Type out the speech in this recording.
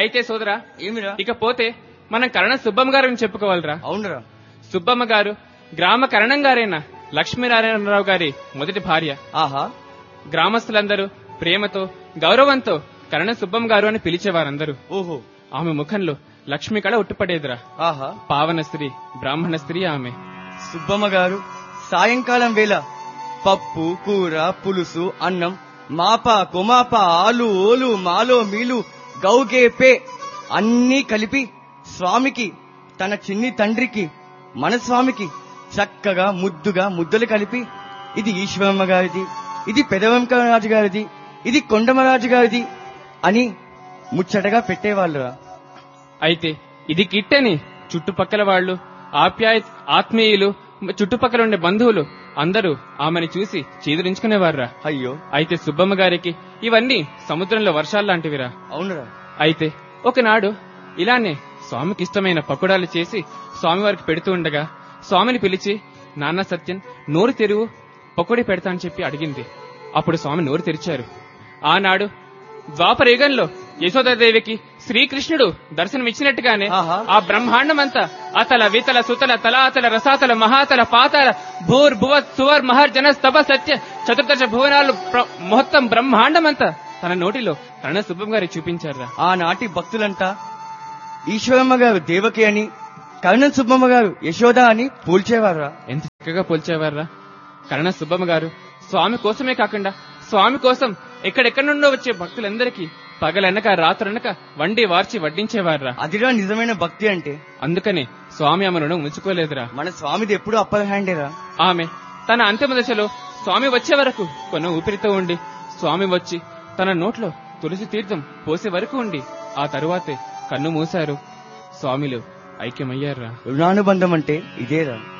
అయితే సోదరా ఏమిరా ఇకపోతే మనం కరణ సుబ్బమ్మ గారిని చెప్పుకోవాలిరా అవునురా సుబ్బమ్మ గారు గ్రామ కరణం గారైన లక్ష్మీనారాయణరావు గారి మొదటి భార్య ఆహా గ్రామస్తులందరూ ప్రేమతో గౌరవంతో కరణ సుబ్బమ్మ గారు అని పిలిచేవారందరూ ఓహో ఆమె ముఖంలో లక్ష్మి కళ ఉట్టుపడేదిరా ఆహా పావన స్త్రీ బ్రాహ్మణ స్త్రీ ఆమె సుబ్బమ్మ గారు సాయంకాలం వేళ పప్పు కూర పులుసు అన్నం మాప కొమాప ఆలు ఓలు మాలో మీలు గౌగేపే అన్నీ కలిపి స్వామికి తన చిన్ని తండ్రికి మన స్వామికి చక్కగా ముద్దుగా ముద్దలు కలిపి ఇది ఈశ్వరమ్మ గారిది ఇది పెదవంకరాజు గారిది ఇది కొండమరాజు గారిది అని ముచ్చటగా పెట్టేవాళ్ళురా అయితే ఇది కిట్టని చుట్టుపక్కల వాళ్ళు ఆప్యాయ ఆత్మీయులు చుట్టుపక్కల ఉండే బంధువులు అందరూ ఆమెను చూసి చీదరించుకునేవారురా అయ్యో అయితే సుబ్బమ్మ గారికి ఇవన్నీ సముద్రంలో వర్షాలు లాంటివిరా అవునురా అయితే ఒకనాడు ఇలానే స్వామికి ఇష్టమైన పకోడాలు చేసి స్వామివారికి పెడుతూ ఉండగా స్వామిని పిలిచి నాన్న సత్యం నోరు తెరువు పకోడీ పెడతా అని చెప్పి అడిగింది అప్పుడు స్వామి నోరు తెరిచారు ఆనాడు ద్వాపర యుగంలో యశోదాదేవికి శ్రీకృష్ణుడు దర్శనమిచ్చినట్టుగానే ఆహా. ఆ బ్రహ్మాండమంతా అతల వితల సుతల తలాతల రసాతల మహాతల పాతాల భూర్ భువ సువర్ మహర్ జన స్తభ సత్య చతుర్దశ భువనాలు ప్ర- మొత్తం బ్రహ్మాండమంతా తన నోటిలో కరణ సుబ్బం గారి చూపించారా ఆనాటి భక్తులంతా ఈశ్వరమ్మ గారు దేవకి అని కరుణ సుబ్బమ్మ గారు యశోద అని పోల్చేవారా ఎంత చక్కగా పోల్చేవారా కరణ సుబ్బమ్మ గారు స్వామి కోసమే కాకుండా స్వామి కోసం ఎక్కడెక్కడి నుండో వచ్చే భక్తులందరికీ పగలనక రాత్రనక వండి వార్చి వడ్డించేవారా అదిరా నిజమైన భక్తి అంటే అందుకనే స్వామి ఆమె రుణం ఉంచుకోలేదురా మన స్వామిది ఎప్పుడు అప్పర్ హ్యాండేరా ఆమె తన అంతిమ దశలో స్వామి వచ్చే వరకు కొన ఊపిరితో ఉండి స్వామి వచ్చి తన నోట్లో తులసి తీర్థం పోసే వరకు ఉండి ఆ తరువాతే కన్ను మూశారు స్వామిలు ఐక్యమయ్యారా రుణానుబంధం అంటే ఇదేరా